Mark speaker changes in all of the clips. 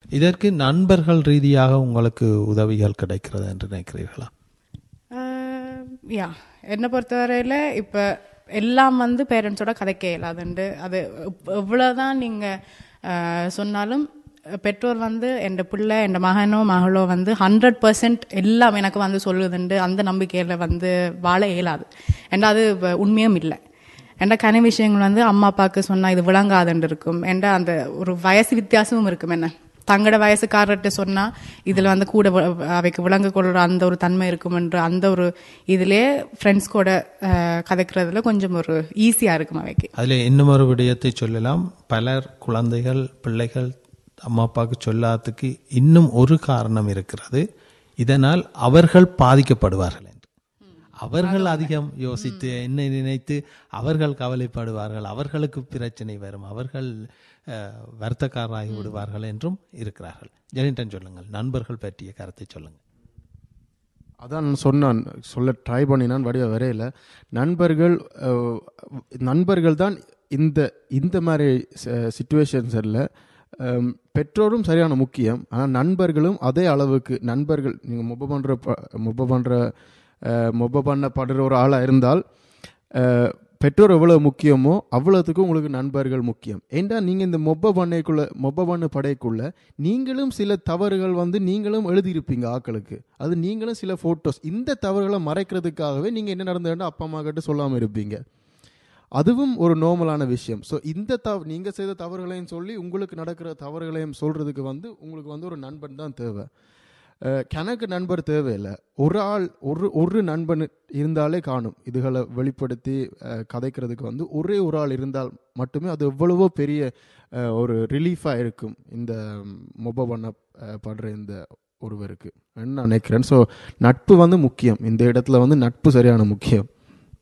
Speaker 1: இதற்கு நண்பர்கள் ரீதியாக உங்களுக்கு உதவிகள் கிடைக்கிறது என்று நினைக்கிறீர்களா
Speaker 2: யா என்னை பொறுத்தவரையில் இப்போ எல்லாம் வந்து பேரண்ட்ஸோட கதைக்க இயலாதுண்டு அது எவ்- எவ்வளவுதான் நீங்கள் சொன்னாலும் பெற்றோர் வந்து என் பிள்ளை என் மகனோ மகளோ வந்து ஹண்ட்ரட் பர்சன்ட் எல்லாம் எனக்கு வந்து சொல்லுதுண்டு அந்த நம்பிக்கையில் வந்து வாழ இயலாது ஏன்னா அது வ- உண்மையும் இல்லை என்ற கன விஷயங்கள் வந்து அம்மா அப்பாவுக்கு சொன்னால் இது விளங்காதுன்னு இருக்கும் என்ற அந்த ஒரு வயசு வித்தியாசமும் இருக்கும் என்ன தங்களோட வயசுக்காரர்கிட்ட சொன்னால் இதில் வந்து கூட வ- அவைக்கு விளங்க கொள்கிற அந்த ஒரு தன்மை இருக்குமென்ற அந்த ஒரு இதிலே ஃப்ரெண்ட்ஸ் கூட அஹ், கதைக்கிறதுல கொஞ்சம் ஒரு ஈஸியாக இருக்கும் அவைக்கு
Speaker 1: அதில் இன்னும் ஒரு விடயத்தை சொல்லலாம் பலர் குழந்தைகள் பிள்ளைகள் அம்மா அப்பாவுக்கு சொல்லாததுக்கு இன்னும் ஒரு காரணம் இருக்கிறது இதனால் அவர்கள் பாதிக்கப்படுவார்கள் என்று அவர்கள் அதிகம் யோசித்து என்ன நினைத்து அவர்கள் கவலைப்படுவார்கள் அவர்களுக்கு பிரச்சனை வரும் அவர்கள் அஹ், வருத்தக்காரராகி விடுவார்கள் என்றும் இருக்கிறார்கள் ஜெனிட்டன் சொல்லுங்கள் நண்பர்கள் பற்றிய கருத்தை சொல்லுங்கள்
Speaker 3: அதான் நான் சொன்னான் சொல்ல ட்ரை பண்ணினான் வடிவ வரையில நண்பர்கள் அஹ், நண்பர்கள் தான் இந்த இந்த மாதிரி சுச்சுவேஷன்ஸில் பெற்றோரும் சரியான முக்கியம் ஆனால் நண்பர்களும் அதே அளவுக்கு நண்பர்கள் நீங்கள் மொப பண்ணுற மொப பண்ணுற மொப பண்ணப்படுற ஒரு ஆளாக இருந்தால் அஹ், பெற்றோர் எவ்வளோ முக்கியமோ அவ்வளோத்துக்கும் உங்களுக்கு நண்பர்கள் முக்கியம் ஏண்டா நீங்கள் இந்த மொப்ப பண்ணைக்குள்ள மொப்ப பண்ண படைக்குள்ள நீங்களும் சில தவறுகள் வந்து நீங்களும் எழுதியிருப்பீங்க ஆக்களுக்கு அது நீங்களும் சில ஃபோட்டோஸ் இந்த தவறுகளை மறைக்கிறதுக்காகவே நீங்கள் என்ன நடந்ததுன்னு அப்பா அம்மா கிட்ட சொல்லாமல் இருப்பீங்க அதுவும் ஒரு நார்மலான விஷயம் ஸோ இந்த தவ நீங்கள் செய்த தவறுகளையும் சொல்லி உங்களுக்கு நடக்கிற தவறுகளையும் சொல்கிறதுக்கு வந்து உங்களுக்கு வந்து ஒரு நண்பன் தான் தேவை அஹ், கணக்கு நண்பர் தேவையில்லை ஒரு ஆள் ஒரு ஒரு நண்பன் இருந்தாலே காணும் இதுகளை வெளிப்படுத்தி அஹ், கதைக்கிறதுக்கு வந்து ஒரே ஒரு ஆள் இருந்தால் மட்டுமே அது எவ்வளவோ பெரிய அஹ், ஒரு ரிலீஃபாக இருக்கும் இந்த மொப பண்ண அஹ், படுற இந்த ஒருவருக்கு நான் நினைக்கிறேன் ஸோ நட்பு வந்து முக்கியம் இந்த இடத்துல வந்து நட்பு சரியான முக்கியம்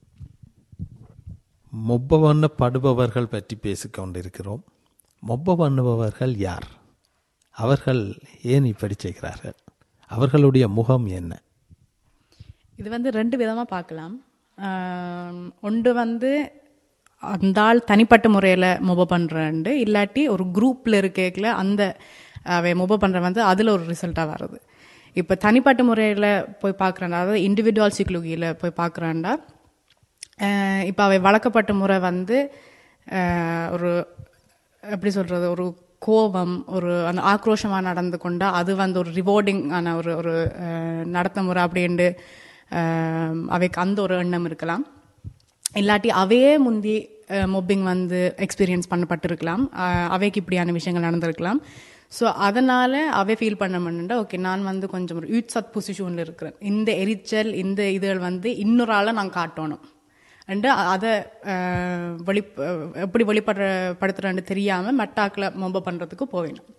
Speaker 1: மொப்ப பண்ணப்படுபவர்கள் பற்றி பேசிக் கொண்டிருக்கிறோம் மொப்ப பண்ணுபவர்கள் யார் அவர்கள் ஏன் இப்படி செய்கிறார்கள் அவர்களுடைய முகம் என்ன
Speaker 2: இது வந்து ரெண்டு விதமாக பார்க்கலாம் ஆம், ஒன்று வந்து அந்த ஆள் தனிப்பட்ட முறையில் மொப பண்ணுறண்டு இல்லாட்டி ஒரு குரூப்பில் இருக்கேக்கில் அந்த அவை மொப பண்ணுற வந்து அதில் ஒரு ரிசல்ட்டாக வருது இப்போ தனிப்பட்ட முறையில் போய் பார்க்குறாண்டா அதாவது இண்டிவிஜுவல் சிக்லுகியில் போய் பார்க்குறாண்டா இப்போ அவை வளர்க்கப்பட்ட முறை வந்து அஹ், ஒரு எப்படி சொல்கிறது ஒரு கோபம் ஒரு அந்த ஆக்ரோஷமாக நடந்து கொண்டா அது வந்து ஒரு ரிவார்டிங் ஆன ஒரு ஒரு அஹ், நடத்த முறை அப்படின்ட்டு அஹ், அவைக்கு அந்த ஒரு எண்ணம் இருக்கலாம் இல்லாட்டி அவையே முந்தி மொப்பிங் வந்து எக்ஸ்பீரியன்ஸ் பண்ணப்பட்டிருக்கலாம் அஹ், அவைக்கு இப்படியான விஷயங்கள் நடந்திருக்கலாம் ஸோ அதனால் அவை ஃபீல் பண்ண மாட்டேன்டா ஓகே நான் வந்து கொஞ்சம் ஒரு யூட்சத் பொசிஷனில் இருக்கிறேன் இந்த எரிச்சல் இந்த இதுகள் வந்து இன்னொரு ஆளை நான் காட்டணும் அண்டு அதை அஹ், வெளி அஹ், எப்படி வெளிப்படுற படுத்துறேன்னு தெரியாமல் மெட்டாக்கில் மொப பண்ணுறதுக்கு போவேணும்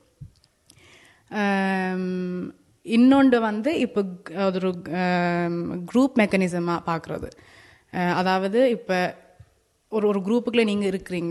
Speaker 2: இன்னொன்று வந்து இப்போ க- அது ஒரு குரூப் மெக்கானிசமாக பார்க்குறது அதாவது இப்போ ஒரு ஒரு குரூப்புக்குள்ளே நீங்கள் இருக்கிறீங்க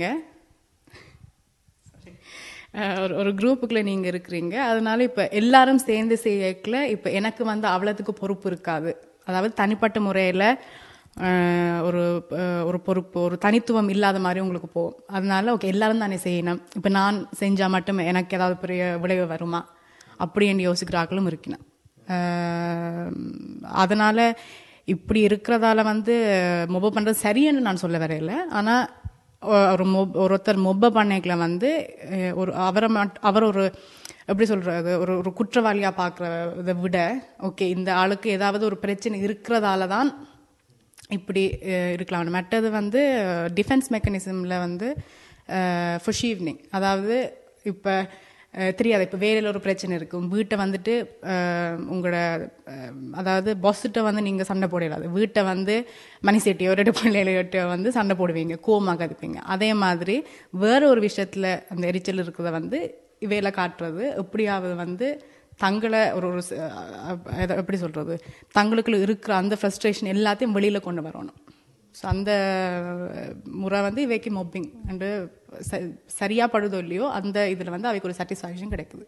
Speaker 2: அஹ் ஒரு ஒரு குரூப்புக்குள்ள நீங்க இருக்கிறீங்க அதனால இப்ப எல்லாரும் சேர்ந்து செய்யக்கல இப்ப எனக்கு வந்து அவ்வளவுக்கு பொறுப்பு இருக்காது அதாவது தனிப்பட்ட முறையில அஹ், ஒரு அஹ், ஒரு பொறுப்பு ஒரு தனித்துவம் இல்லாத மாதிரி உங்களுக்கு போகும் அதனால ஓகே எல்லாரும் தானே செய்யணும் இப்ப நான் செஞ்சா மட்டும் எனக்கு ஏதாவது பெரிய விளைவு வருமா அப்படின்னு யோசிக்கிற ஆட்களும் இருக்கணும் அஹ், அதனால இப்படி இருக்கிறதால வந்து மொபைல் பண்றது சரின்னு நான் சொல்ல வரையில ஆனா ஒ- ஒரு மொப் ஒருத்தர் மொப்ப பண்ணைக்குள்ள வந்து அஹ், ஒரு அவரை மட் அவர் ஒரு எப்படி சொல்றது ஒரு ஒரு குற்றவாளியா பார்க்கறத விட ஓகே இந்த ஆளுக்கு ஏதாவது ஒரு பிரச்சனை இருக்கிறதால தான் இப்படி அஹ், இருக்கலாம் மற்றது வந்து டிஃபென்ஸ் மெக்கானிசமில் வந்து ஃபுஷ் ஈவினிங் அதாவது இப்போ தெரியாது இப்போ வேலையில் ஒரு பிரச்சனை இருக்கும் வீட்டை வந்துட்டு அஹ், உங்களோட அஹ், அதாவது பாஸ்கிட்ட வந்து நீங்கள் சண்டை போடலாது வீட்டை வந்து மணி செட்டியோ ரெண்டு பிள்ளைகளையோ வந்து சண்டை போடுவீங்க கோமாக கதிப்பீங்க அதே மாதிரி வேற ஒரு விஷயத்தில் அந்த எரிச்சல் இருக்கிறத வந்து இவையில காட்டுறது எப்படியாவது வந்து தங்களை ஒரு ஒரு ச- அஹ் எத- எப்படி சொல்றது தங்களுக்குள்ள இருக்கிற அந்த ஃப்ரஸ்ட்ரேஷன் எல்லாத்தையும் வெளியில கொண்டு வரணும் ஸோ அந்த முறை வந்து இவைக்கு மொப்பிங் அண்டு சரியா படுதோ இல்லையோ அந்த இதுல வந்து அவைக்கு ஒரு சாட்டிஸ்ஃபேக்ஷன் கிடைக்குது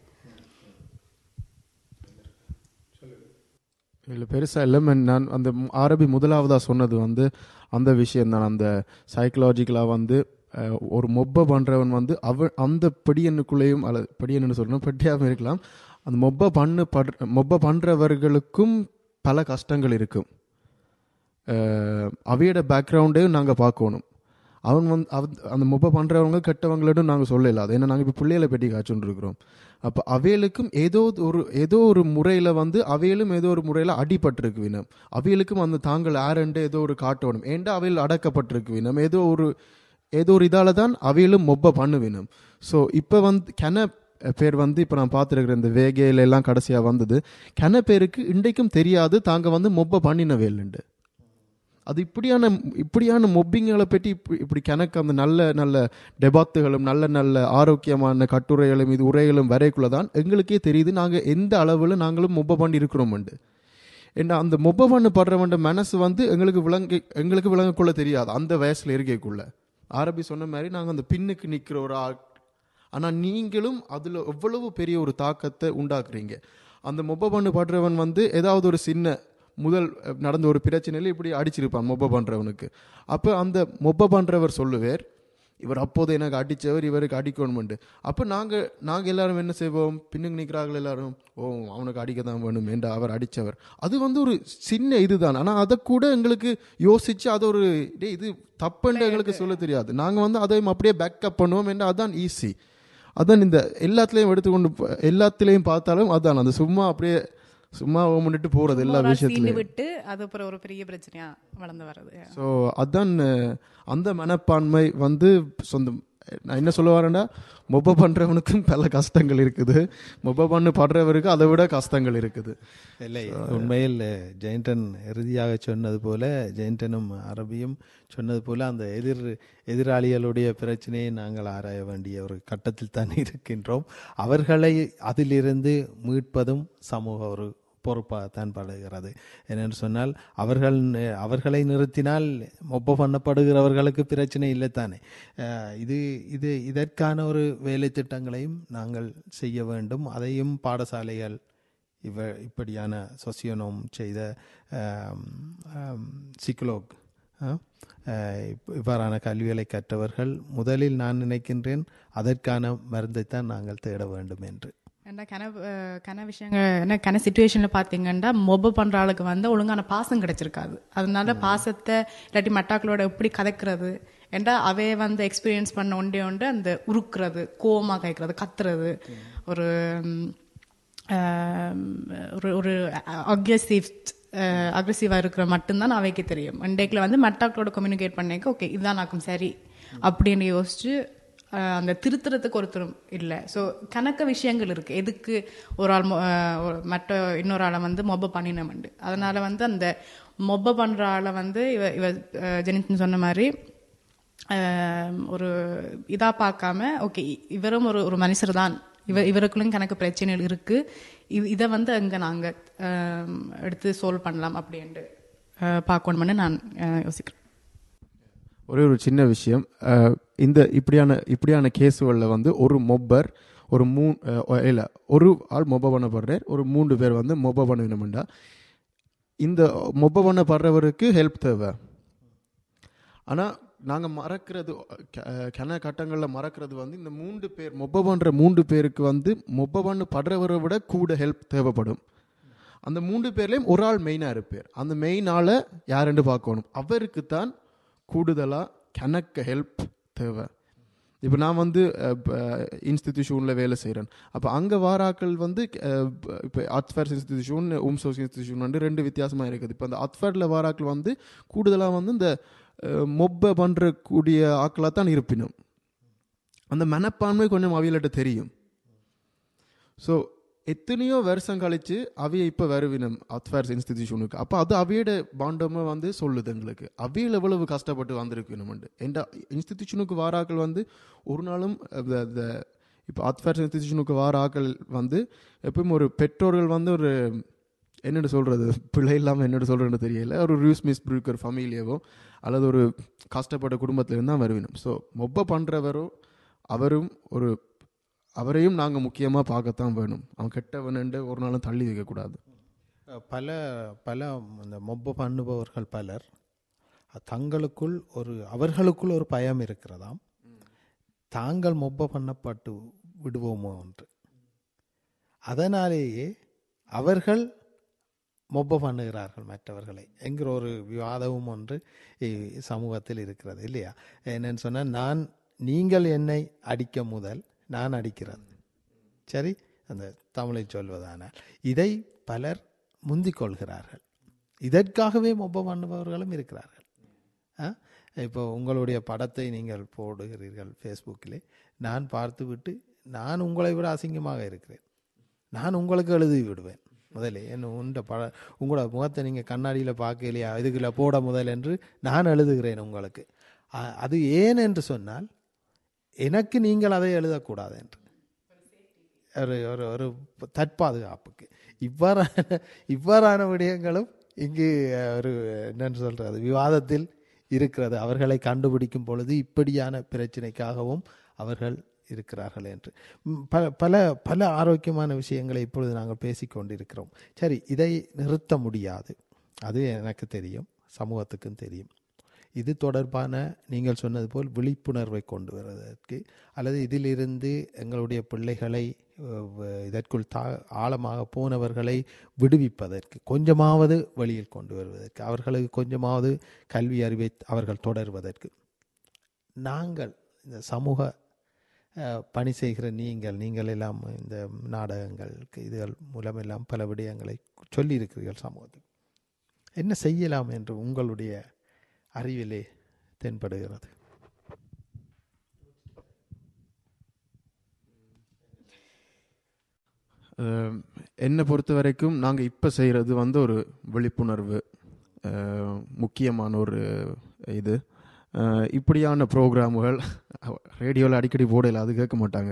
Speaker 3: இல்லை பெருசாக இல்லை man. நான் அந்த மு- ஆரபி முதலாவதாக சொன்னது வந்து அந்த விஷயம் தான் அந்த சைக்கலாஜிக்கலாக வந்து அஹ், ஒரு மொப்பை பண்ணுறவன் வந்து அவ அந்த படியனுக்குள்ளேயும் அல்லது படியன்னு சொல்லணும் பெட்டியாகவும் இருக்கலாம் அந்த மொப்பை பண்ணு படுற மொப்பை பண்ணுறவர்களுக்கும் பல கஷ்டங்கள் இருக்கும் அஹ், அவையோட பேக்ரவுண்டையும் நாங்கள் பார்க்கணும் அவன் வந்து அவ அந்த மொப்பை பண்ணுறவங்க கெட்டவங்களிடம் நாங்கள் சொல்லல அது ஏன்னா நாங்கள் இப்போ பிள்ளைகளை பெட்டி காய்ச்சுன்னு இருக்கிறோம் அப்போ அவைகளுக்கும் ஏதோ ஒரு ஏதோ ஒரு முறையில் வந்து அவையிலும் ஏதோ ஒரு முறையில் அடிபட்டிருக்கு வினம் அவைகளுக்கும் அந்த தாங்கள் ஆரண்டு ஏதோ ஒரு காட்டணும் ஏண்டா அவையில் அடக்கப்பட்டிருக்கு வினம் ஏதோ ஒரு ஏதோ ஒரு இதால தான் அவையிலும் மொப்பை பண்ணுவினம் ஸோ இப்போ வந்து கென பேர் வந்து இப்போ நான் பார்த்துருக்குற இந்த வேகையில எல்லாம் கடைசியாக வந்தது கென பேருக்கு இன்றைக்கும் தெரியாது தாங்க வந்து மொப்பை பண்ணினவேல்ண்டு அது இப்படியான இப்படியான மொப்பிங்களை பற்றி இப்படி இப்படி கணக்கு அந்த நல்ல நல்ல டெபாத்துகளும் நல்ல நல்ல ஆரோக்கியமான கட்டுரைகளும் இது உரைகளும் வரைக்குள்ள தான் எங்களுக்கே தெரியுது நாங்கள் எந்த அளவில் நாங்களும் மொப்ப பண்ணி இருக்கிறோம்ண்டு ஏன்னா அந்த மொப்ப பண்ணு படுறவன் மனசு வந்து எங்களுக்கு விளங்கி எங்களுக்கு விளங்கக்குள்ள தெரியாது அந்த வயசில் இருக்கக்குள்ள ஆரபி சொன்ன மாதிரி நாங்கள் அந்த பின்னுக்கு நிற்கிற ஒரு ஆள் ஆனால் நீங்களும் அதில் எவ்வளவு பெரிய ஒரு தாக்கத்தை உண்டாக்குறீங்க அந்த மொப்ப பண்ணு படுறவன் வந்து ஏதாவது ஒரு சின்ன முதல் அஹ், நடந்த ஒரு பிரச்சனையில் இப்படி அடிச்சிருப்பான் மொப்ப பண்ணுறவனுக்கு அப்போ அந்த மொப்ப பண்ணுறவர் சொல்லுவார் இவர் அப்போது எனக்கு அடித்தவர் இவருக்கு அடிக்கணுமெண்டு அப்போ நாங்கள் நாங்கள் எல்லாரும் என்ன செய்வோம் பின்னுக்கு நிற்கிறார்கள் எல்லாரும் ஓ அவனுக்கு அடிக்க தான் வேணும் என்று அவர் அடித்தவர் அது வந்து ஒரு சின்ன இதுதான் ஆனால் அதை கூட எங்களுக்கு யோசித்து அது ஒரு டேய் இது தப்புன்னு எங்களுக்கு சொல்ல தெரியாது நாங்கள் வந்து அதையும் அப்படியே பேக்கப் பண்ணுவோம் என்று அதான் ஈஸி அதான் இந்த எல்லாத்துலேயும் எடுத்துக்கொண்டு போ- எல்லாத்துலேயும் பார்த்தாலும் அதான் அந்த சும்மா அப்படியே சும்மா முன்னிட்டு போகிறது எல்லா
Speaker 2: ஒரு ஆள்
Speaker 3: விஷயத்துலையும்
Speaker 2: சீண்டு விட்டு அது அப்புறம் ஒரு பெரிய பிரச்சனையா வளர்ந்து வர்றது
Speaker 3: ஸோ அதான் அஹ், அந்த மனப்பான்மை வந்து சொந்தம் நான் என்ன சொல்ல வரேன்னா மொப பண்ணுறவனுக்கும் பல கஷ்டங்கள் இருக்குது மொப பண்ணு படுறவருக்கு அதை விட கஷ்டங்கள் இருக்குது
Speaker 1: இல்லை உண்மையில் ஜெயண்டன் இறுதியாக சொன்னது போல ஜெயண்டனும் அரபியும் சொன்னது போல அந்த எதிர் எதிராளிகளுடைய பிரச்சனையை நாங்கள் ஆராய வேண்டிய ஒரு கட்டத்தில் தான் இருக்கின்றோம் அவர்களை அதிலிருந்து மீட்பதும் சமூக ஒரு பொறுப்பாகத்தான் படுகிறது என்னென்னு சொன்னால் அவர்கள் நி- அவர்களை நிறுத்தினால் ஒப்ப பண்ணப்படுகிறவர்களுக்கு பிரச்சனை இல்லைத்தானே அஹ் இது இது இதற்கான ஒரு வேலை திட்டங்களையும் நாங்கள் செய்ய வேண்டும் அதையும் பாடசாலைகள் இவ இப்படியான சொசியோனோம் செய்த சிக்லோக் இவ்வாறான கல்விகளை கற்றவர்கள் முதலில் நான் நினைக்கின்றேன் அதற்கான மருந்தைத்தான் நாங்கள் தேட வேண்டும் என்று
Speaker 2: ஏன்னா கன அஹ், கன விஷயங்கள் என்ன கன சுச்சுவேஷனில் பார்த்தீங்கன்னா மொப பண்ணுற ஆளுக்கு வந்து ஒழுங்கான பாசம் கிடைச்சிருக்காது அதனால பாசத்தை இல்லாட்டி மட்டாக்களோட எப்படி கதைக்கிறது ஏன்டா அவே வந்து எக்ஸ்பீரியன்ஸ் பண்ண ஒன்றே ஒன்று அந்த உருக்குறது கோவமாக கேட்கறது கத்துறது ஒரு ம், ஆம், ஒரு ஒரு அக்ரெசிவ் அக்ரெசிவாக இருக்கிற மட்டும்தான் அவைக்கு தெரியும் இன்றைக்கில் வந்து மட்டாக்களோட கம்யூனிகேட் பண்ணிக்க ஓகே இதுதான் நாக்கும் சரி அப்படின்னு யோசிச்சு அஹ், அந்த திருத்துறதுக்கு ஒருத்தரும் இல்லை ஸோ கணக்க விஷயங்கள் இருக்கு எதுக்கு ஒரு ஆள் மொ- அஹ், ஒரு மற்ற இன்னொரு ஆளை வந்து மொப பண்ணினமண்டு அதனால வந்து அந்த மொப பண்ற ஆளை வந்து இவ இவ ஜெனித்தின் சொன்ன மாதிரி ஆம், ஒரு இதா பார்க்காம ஓகே இவரும் ஒரு ஒரு மனுஷர் தான் இவ இவருக்குள்ளும் கணக்கு பிரச்சனைகள் இருக்கு இ- இதை வந்து அங்க நாங்க ஆம், எடுத்து சால்வ் பண்ணலாம் அப்படின்ட்டு அஹ், பார்க்கணும்னு நான் அஹ், யோசிக்கிறேன்
Speaker 3: ஒரே ஒரு சின்ன விஷயம் அஹ், இந்த இப்படியான இப்படியான கேஸுகளில் வந்து ஒரு மொப்பர் ஒரு மூ அஹ், இல்ல ஒரு ஆள் மொப பண்ணப்படுறார் ஒரு மூன்று பேர் வந்து மொப பண்ணணும்டா இந்த மொப பண்ணப்படுறவருக்கு ஹெல்ப் தேவை ஆனால் நாங்கள் மறக்கிறது க- கன கட்டங்களில் மறக்கிறது வந்து இந்த மூன்று பேர் மொப்ப பண்ணுற மூன்று பேருக்கு வந்து மொப்ப பண்ணு படுறவரை விட கூட ஹெல்ப் தேவைப்படும் அந்த மூன்று பேர்லேயும் ஒரு ஆள் மெயினாக இருப்பார் அந்த மெயின் ஆளை யாருன்னு பார்க்கணும் அவருக்கு தான் கூடுதலாக கணக்க ஹெல்ப் தேவை இப்போ நான் வந்து இன்ஸ்டிடியூஷனில் வேலை செய்கிறேன் அப்போ அங்கே வாராக்கள் வந்து இப்போ அத்ஃபேர்ஸ் இன்ஸ்டிடியூஷன் உம்சோஸ் இன்ஸ்டிடியூஷன் வந்து ரெண்டு வித்தியாசமாக இருக்குது இப்போ அந்த அத்ஃபேரில் வாராக்கள் வந்து கூடுதலாக வந்து இந்த மொப்பை பண்ணுற கூடிய ஆக்களாக தான் இருப்பினும் அந்த மனப்பான்மை கொஞ்சம் அவியலிட்ட தெரியும் ஸோ எத்தனையோ வருஷம் கழிச்சு அவைய இப்போ வருவினம் அத்ஃபேர்ஸ் இன்ஸ்டிடியூஷனுக்கு அப்போ அது அவையோட பாண்டமாக வந்து சொல்லுது எங்களுக்கு அவையில் எவ்வளவு கஷ்டப்பட்டு வந்திருக்கணும்னு என்ற இன்ஸ்டிடியூஷனுக்கு வாராக்கள் வந்து ஒரு நாளும் இந்த இப்போ அத்ஃபேர்ஸ் இன்ஸ்டிடியூஷனுக்கு வார ஆக்கள் வந்து எப்பவும் ஒரு பெற்றோர்கள் வந்து ஒரு என்னென்னு சொல்கிறது பிள்ளை இல்லாமல் என்னென்னு சொல்கிறேன்னு தெரியல ஒரு ரூஸ் மிஸ் ப்ரூக்கர் ஃபமிலியவோ அல்லது ஒரு கஷ்டப்பட்ட குடும்பத்திலிருந்து தான் வருவினோம் ஸோ மொப்ப பண்ணுறவரோ அவரும் ஒரு அவரையும் நாங்கள் முக்கியமாக பார்க்கத்தான் வேணும் அவன் கெட்டவனண்டு ஒரு நாளும் தள்ளி வைக்கக்கூடாது
Speaker 1: பல பல இந்த மொப்ப பண்ணுபவர்கள் பலர் தங்களுக்குள் ஒரு அவர்களுக்குள் ஒரு பயம் இருக்கிறதாம் தாங்கள் மொப்ப பண்ணப்பட்டு விடுவோமோ என்று அதனாலேயே அவர்கள் மொப்ப பண்ணுகிறார்கள் மற்றவர்களை என்கிற ஒரு விவாதமும் ஒன்று இ- சமூகத்தில் இருக்கிறது இல்லையா என்னன்னு சொன்னால் நான் நீங்கள் என்னை அடிக்க முதல் நான் அடிக்கிறது சரி அந்த தமிழை சொல்வதானால் இதை பலர் முந்திக் கொள்கிறார்கள் இதற்காகவே மொப்ப பண்ணுபவர்களும் இருக்கிறார்கள் ஆ? இப்போ உங்களுடைய படத்தை நீங்கள் போடுகிறீர்கள் ஃபேஸ்புக்கிலே நான் பார்த்துவிட்டு நான் உங்களை விட அசிங்கமாக இருக்கிறேன் நான் உங்களுக்கு எழுதி விடுவேன் முதலே என்ன உண்ட பட உங்களோட முகத்தை நீங்கள் கண்ணாடியில் பார்க்கலையா இதுக்குள்ள போட முதல் என்று நான் எழுதுகிறேன் உங்களுக்கு அ- அது ஏன் என்று சொன்னால் எனக்கு நீங்கள் அதை எழுதக்கூடாது என்று ஒரு ஒரு ஒரு தற்பாதுகாப்புக்கு இவ்வாறான இவ்வாறான விடயங்களும் இங்கு அஹ், ஒரு என்னன்னு சொல்றது விவாதத்தில் இருக்கிறது அவர்களை கண்டுபிடிக்கும் பொழுது இப்படியான பிரச்சனைக்காகவும் அவர்கள் இருக்கிறார்கள் என்று ம், பல பல பல ஆரோக்கியமான விஷயங்களை இப்பொழுது நாங்கள் பேசிக்கொண்டிருக்கிறோம் சரி இதை நிறுத்த முடியாது அது எனக்கு தெரியும் சமூகத்துக்கும் தெரியும் இது தொடர்பான நீங்கள் சொன்னது போல் விழிப்புணர்வை கொண்டு வருவதற்கு அல்லது இதிலிருந்து எங்களுடைய பிள்ளைகளை அஹ், வ- இதற்குள் தா ஆழமாக போனவர்களை விடுவிப்பதற்கு கொஞ்சமாவது வெளியில் கொண்டு வருவதற்கு அவர்களுக்கு கொஞ்சமாவது கல்வி அறிவை அவர்கள் தொடர்வதற்கு நாங்கள் இந்த சமூக அஹ், பணி செய்கிற நீங்கள் நீங்கள் எல்லாம் இந்த நாடகங்கள் இதுகள் மூலமெல்லாம் பல விடயங்களை சொல்லியிருக்கிறீர்கள் சமூகத்துக்கு என்ன செய்யலாம் என்று உங்களுடைய அறிவிலே தென்படுகிறது
Speaker 3: அஹ், என்னை பொறுத்த வரைக்கும் நாங்கள் இப்போ செய்கிறது வந்து ஒரு விழிப்புணர்வு அஹ், முக்கியமான ஒரு இது அஹ், இப்படியான ப்ரோக்ராமுகள் ரேடியோவில் அடிக்கடி போடல அது கேட்க மாட்டாங்க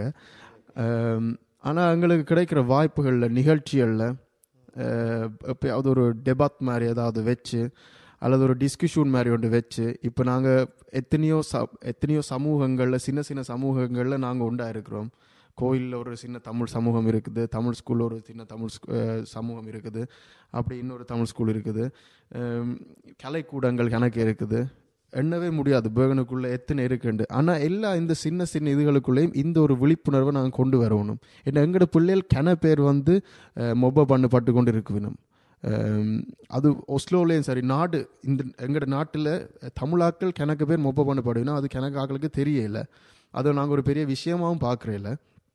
Speaker 3: ஆனால் எங்களுக்கு கிடைக்கிற வாய்ப்புகளில் நிகழ்ச்சிகளில் எப்பயாவது ஒரு டெபாத் மாதிரி ஏதாவது வச்சு அல்லது ஒரு டிஸ்கஷன் மாதிரி ஒன்று வச்சு இப்போ நாங்கள் எத்தனையோ ச எத்தனையோ சமூகங்களில் சின்ன சின்ன சமூகங்களில் நாங்கள் உண்டா இருக்கிறோம் கோயிலில் ஒரு சின்ன தமிழ் சமூகம் இருக்குது தமிழ் ஸ்கூலில் ஒரு சின்ன தமிழ் ஸ்கூ- அஹ் சமூகம் இருக்குது அப்படி இன்னொரு தமிழ் ஸ்கூல் இருக்குது அம், கலைக்கூடங்கள் கணக்கு இருக்குது எண்ணவே முடியாது பேகனுக்குள்ளே எத்தனை இருக்குண்டு ஆனால் எல்லா இந்த சின்ன சின்ன இதுகளுக்குள்ளேயும் இந்த ஒரு விழிப்புணர்வை நாங்கள் கொண்டு வரணும் ஏன்னா எங்களோட பிள்ளைகள் கன பேர் வந்து மொப பண்ணு பட்டு கொண்டு இருக்குவினும் அம், அது ஒஸ்லோலேயும் சரி நாடு இந்த எங்களோட நாட்டில் தமிழாக்கள் கணக்கு பேர் மொப பண்ணு படுவினா அது கணக்கு ஆக்களுக்கு தெரியல அதை நாங்கள் ஒரு பெரிய விஷயமாவும் பார்க்குறேல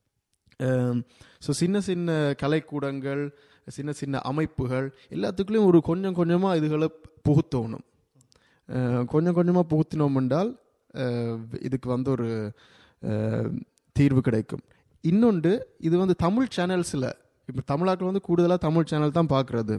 Speaker 3: ஸோ சின்ன சின்ன கலைக்கூடங்கள் சின்ன சின்ன அமைப்புகள் எல்லாத்துக்குள்ளேயும் ஒரு கொஞ்சம் கொஞ்சமாக இதுகளை புகுத்தணும் அஹ் கொஞ்சம் கொஞ்சமாக புகுத்தினோம் என்றால் அஹ் இதுக்கு வந்து ஒரு அஹ், தீர்வு கிடைக்கும் இன்னொன்று இது வந்து தமிழ் சேனல்ஸில் இப்போ தமிழாக்கள் வந்து கூடுதலாக தமிழ் சேனல் தான் பார்க்குறது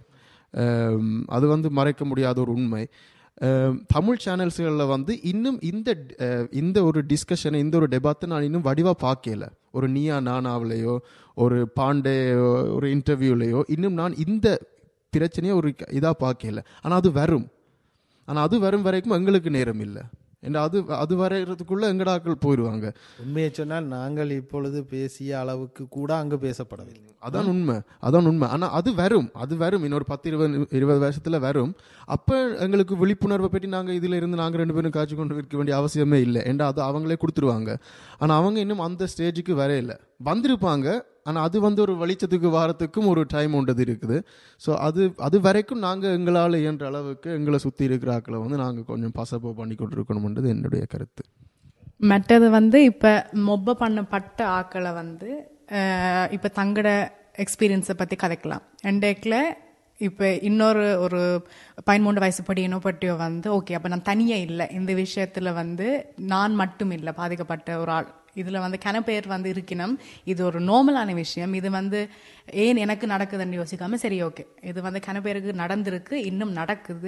Speaker 3: அது வந்து மறைக்க முடியாத ஒரு உண்மை அஹ், தமிழ் சேனல்ஸ்களில் வந்து இன்னும் இந்த அஹ், இந்த ஒரு டிஸ்கஷனை இந்த ஒரு டெபாத்தை நான் இன்னும் வடிவாக பார்க்கல ஒரு நீயா நானாவிலையோ ஒரு பாண்டே ஒரு இன்டர்வியூலையோ இன்னும் நான் இந்த பிரச்சனையை ஒரு இதாக பார்க்கல ஆனால் அது வரும் ஆனால் அது வரும் வரைக்கும் எங்களுக்கு நேரம் இல்லை ஏன்னா அது அது வரைகிறதுக்குள்ள எங்கடாக்கள் போயிடுவாங்க
Speaker 1: உண்மையை சொன்னால் நாங்கள் இப்பொழுது பேசிய அளவுக்கு கூட அங்கு பேசப்படவில்லை
Speaker 3: அதான் உண்மை அதான் உண்மை ஆனால் அது வரும் அது வரும் இன்னொரு பத்து இருபது இருபது வருஷத்துல வரும் அப்போ எங்களுக்கு விழிப்புணர்வை பற்றி நாங்கள் இதில் இருந்து நாங்கள் ரெண்டு பேரும் காய்ச்சி கொண்டு இருக்க வேண்டிய அவசியமே இல்லை ஏன்னா அது அவங்களே கொடுத்துருவாங்க ஆனால் அவங்க இன்னும் அந்த ஸ்டேஜுக்கு வரையில வந்திருப்பாங்க ஆனால் அது வந்து ஒரு வெளிச்சத்துக்கு வாரத்துக்கும் ஒரு டைம் உண்டது இருக்குது ஸோ அது அது வரைக்கும் நாங்கள் எங்களால் இயன்ற அளவுக்கு எங்களை சுற்றி இருக்கிற ஆக்களை வந்து நாங்கள் கொஞ்சம் பசப்போ பண்ணி கொண்டு இருக்கணும்ன்றது என்னுடைய கருத்து
Speaker 2: மற்றது வந்து இப்ப மொப்ப பண்ணப்பட்ட ஆக்களை வந்து அஹ், இப்ப தங்கட எக்ஸ்பீரியன்ஸை பத்தி கதைக்கலாம் எண்டேக்கில் இப்ப இன்னொரு ஒரு பதிமூன்று வயசு படியனோ பட்டியோ வந்து ஓகே அப்ப நான் தனியே இல்லை இந்த விஷயத்துல வந்து நான் மட்டும் இல்லை பாதிக்கப்பட்ட ஒரு ஆள் இதுல வந்து கன பேர் வந்து இருக்கணும் இது ஒரு நார்மலான விஷயம் இது வந்து ஏன் எனக்கு நடக்குதுன்னு யோசிக்காம சரி ஓகே இது வந்து கன பேருக்கு நடந்திருக்கு இன்னும் நடக்குது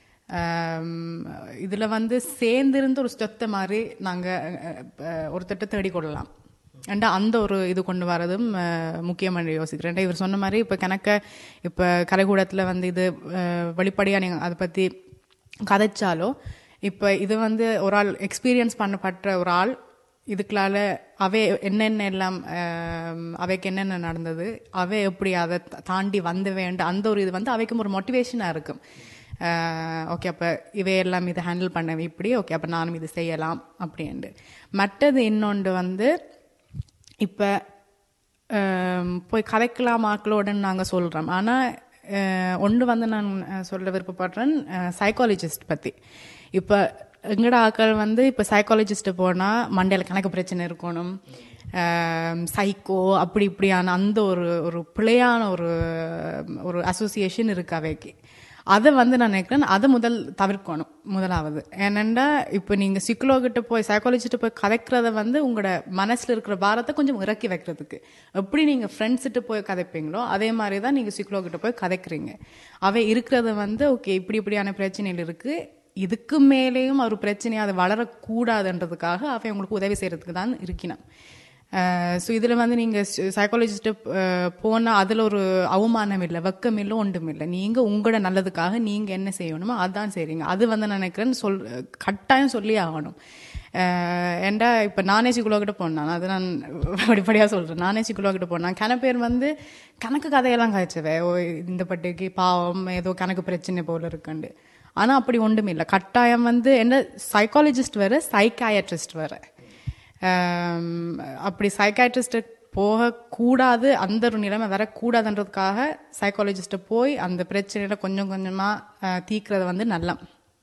Speaker 2: ஆம், இதுல வந்து சேர்ந்திருந்து ஒரு ஸ்டெத்த மாதிரி நாங்க அஹ், அஹ், ஒரு திட்டத்தை தேடிக்கொள்ளலாம் ஏண்டா அந்த ஒரு இது கொண்டு வரதும் அஹ், முக்கியம் என்று யோசிக்கிறேன் ஏன்டா இவர் சொன்ன மாதிரி இப்போ கணக்க இப்போ கலைக்கூடத்தில் வந்து இது அஹ், வெளிப்படையா நீங்க அதை பற்றி கதைச்சாலோ இப்போ இது வந்து ஒரு ஆள் எக்ஸ்பீரியன்ஸ் பண்ணப்பட்ட ஒரு ஆள் இதுக்குள்ளால அவை என்னென்ன எல்லாம் ஆம், அவைக்கு என்னென்ன நடந்தது அவை எப்படி அதை தா- தாண்டி வந்து வேண்ட அந்த ஒரு இது வந்து அவைக்கும் ஒரு மோட்டிவேஷனாக இருக்கும் ஓகே அப்போ இவையெல்லாம் இதை ஹேண்டில் பண்ண இப்படி ஓகே அப்போ நானும் இது செய்யலாம் அப்படின்ட்டு மற்றது இன்னொன்று வந்து இப்போ போய் கதைக்கலாம் ஆக்களோடன்னு நாங்கள் சொல்கிறோம் ஆனால் ஒன்று வந்து நான் அஹ், சொல்ல விருப்பப்படுறேன் சைக்காலஜிஸ்ட் பற்றி இப்போ எங்கட ஆக்கள் வந்து இப்போ சைக்காலஜிஸ்ட்டு போனால் மண்டையில் கணக்கு பிரச்சனை இருக்கணும் சைக்கோ அப்படி இப்படியான அந்த ஒரு ஒரு பிழையான ஒரு ஒரு அசோசியேஷன் இருக்கு அவைக்கு அதை வந்து நான் நினைக்கிறேன் அதை முதல் தவிர்க்கணும் முதலாவது ஏனெண்டா இப்போ நீங்கள் சிக்கலோகிட்ட போய் சைக்காலஜிஸ்ட்டு போய் கதைக்கிறத வந்து உங்களோட மனசில் இருக்கிற பாரத்தை கொஞ்சம் இறக்கி வைக்கிறதுக்கு எப்படி நீங்கள் ஃப்ரெண்ட்ஸ்கிட்ட போய் கதைப்பீங்களோ அதே மாதிரி தான் நீங்கள் சிக்கலோகிட்ட போய் கதைக்கிறீங்க அவை இருக்கிறத வந்து ஓகே இப்படி இப்படியான பிரச்சனைகள் இருக்குது இதுக்கு மேலேயும் ஒரு பிரச்சனையை அது வளரக்கூடாதுன்றதுக்காக அவை உங்களுக்கு உதவி செய்கிறதுக்கு தான் இருக்கணும் ஸோ இதில் வந்து நீங்கள் சைக்காலஜிஸ்ட்டு போனால் அதில் ஒரு அவமானம் இல்லை வெக்கம் இல்லை ஒன்றும் இல்லை நீங்கள் உங்களோட நல்லதுக்காக நீங்கள் என்ன செய்யணுமோ அதான் செய்றீங்க அது வந்து நான் நினைக்கிறேன் சொல் கட்டாயம் சொல்லி ஆகணும் அஹ் ஏன்டா இப்போ நானே சிக்குலோக்கிட்ட போனேன் அது நான் படிப்படியாக சொல்கிறேன் நானே சிக்குலோக்கிட்ட போனேன் கன பேர் வந்து கணக்கு கதையெல்லாம் காய்ச்சவே ஓ இந்த பட்டிக்கு பாவம் ஏதோ கணக்கு பிரச்சனை போல இருக்குண்டு ஆனால் அப்படி ஒன்றும் இல்லை கட்டாயம் வந்து என்ன சைக்காலஜிஸ்ட் வேறு சைக்காயட்ரிஸ்ட் வேறு ஆம், அப்படி சைக்காட்ரிஸ்ட்டு போகக்கூடாது அந்த ஒரு நிலைமை வரக்கூடாதுன்றதுக்காக சைக்காலஜிஸ்ட்டை போய் அந்த பிரச்சனையில கொஞ்சம் கொஞ்சமாக தீர்க்கிறது வந்து நல்ல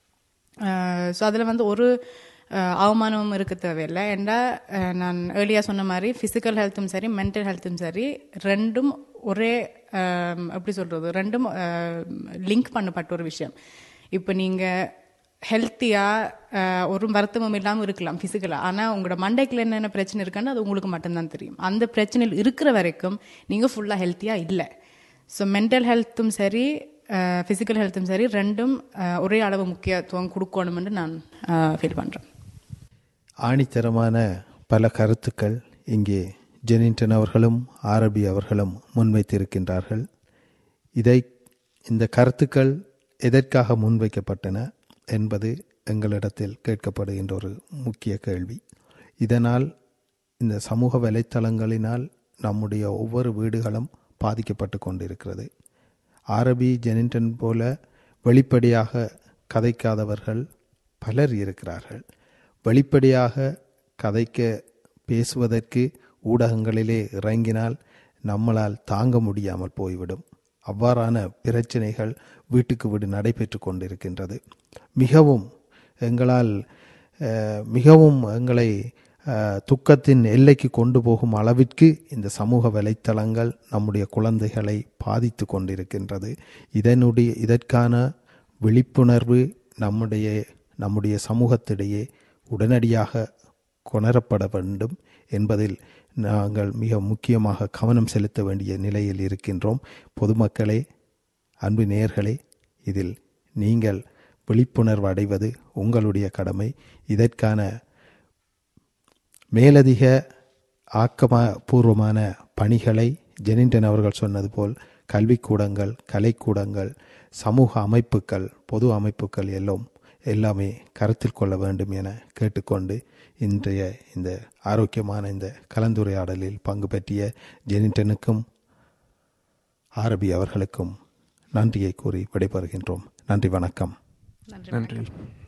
Speaker 2: ஸோ அதில் வந்து ஒரு அஹ், அவமானமும் இருக்க தேவையில்லை ஏன்டா அஹ், நான் ஏர்லியாக சொன்ன மாதிரி ஃபிசிக்கல் ஹெல்த்தும் சரி மென்டல் ஹெல்த்தும் சரி ரெண்டும் ஒரே அஹ், எப்படி சொல்கிறது ரெண்டும் லிங்க் பண்ணப்பட்ட ஒரு விஷயம் இப்போ நீங்கள் ஹெல்த்தியாக ஒரு வருத்தமும் இல்லாமல் இருக்கலாம் ஃபிசிக்கலாக ஆனால் உங்களோட மண்டைக்குள்ள என்னென்ன பிரச்சனை இருக்குன்னு அது உங்களுக்கு மட்டும்தான் தெரியும் அந்த பிரச்சனையில் இருக்கிற வரைக்கும் நீங்கள் ஃபுல்லாக ஹெல்த்தியாக இல்லை ஸோ மென்டல் ஹெல்த்தும் சரி ஃபிசிக்கல் ஹெல்த்தும் சரி ரெண்டும் அஹ், ஒரே அளவு முக்கியத்துவம் கொடுக்கணும்னு நான் ஃபீல் பண்ணுறேன்
Speaker 1: ஆணித்தரமான பல கருத்துக்கள் இங்கே ஜெனின்டன் அவர்களும் ஆரபி அவர்களும் முன்வைத்திருக்கின்றார்கள் இதை இந்த கருத்துக்கள் எதற்காக முன்வைக்கப்பட்டன என்பது எங்களிடத்தில் கேட்கப்படுகின்ற ஒரு முக்கிய கேள்வி இதனால் இந்த சமூக வலைத்தளங்களினால் நம்முடைய ஒவ்வொரு வீடுகளும் பாதிக்கப்பட்டு கொண்டிருக்கிறது ஆரபி ஜெனின்டன் போல வெளிப்படையாக கதைக்காதவர்கள் பலர் இருக்கிறார்கள் வெளிப்படையாக கதைக்க பேசுவதற்கு ஊடகங்களிலே இறங்கினால் நம்மளால் தாங்க முடியாமல் போய்விடும் அவ்வாறான பிரச்சனைகள் வீட்டுக்கு வீடு நடைபெற்று கொண்டிருக்கின்றது மிகவும் எங்களால் அஹ், மிகவும் எங்களை அஹ், துக்கத்தின் எல்லைக்கு கொண்டு போகும் அளவிற்கு இந்த சமூக வலைத்தளங்கள் நம்முடைய குழந்தைகளை பாதித்து கொண்டிருக்கின்றது இதனுடைய இதற்கான விழிப்புணர்வு நம்முடைய நம்முடைய சமூகத்திடையே உடனடியாக கொணரப்பட வேண்டும் என்பதில் நாங்கள் மிக முக்கியமாக கவனம் செலுத்த வேண்டிய நிலையில் இருக்கின்றோம் பொதுமக்களே அன்பு நேயர்களே இதில் நீங்கள் விழிப்புணர்வு அடைவது உங்களுடைய கடமை இதற்கான மேலதிக ஆக்கமா பூர்வமான பணிகளை ஜெனின்டன் அவர்கள் சொன்னது போல் கல்விக்கூடங்கள் கலைக்கூடங்கள் சமூக அமைப்புகள் பொது அமைப்புகள் எல்லாம் எல்லாமே கருத்தில் கொள்ள வேண்டும் என கேட்டுக்கொண்டு இன்றைய இந்த ஆரோக்கியமான இந்த கலந்துரையாடலில் பங்கு பெற்றிய ஜெனின்டனுக்கும் ஆரபி அவர்களுக்கும் நன்றியை கூறி விடைபெறுகின்றோம் நன்றி வணக்கம்
Speaker 2: நன்றி
Speaker 3: நன்றி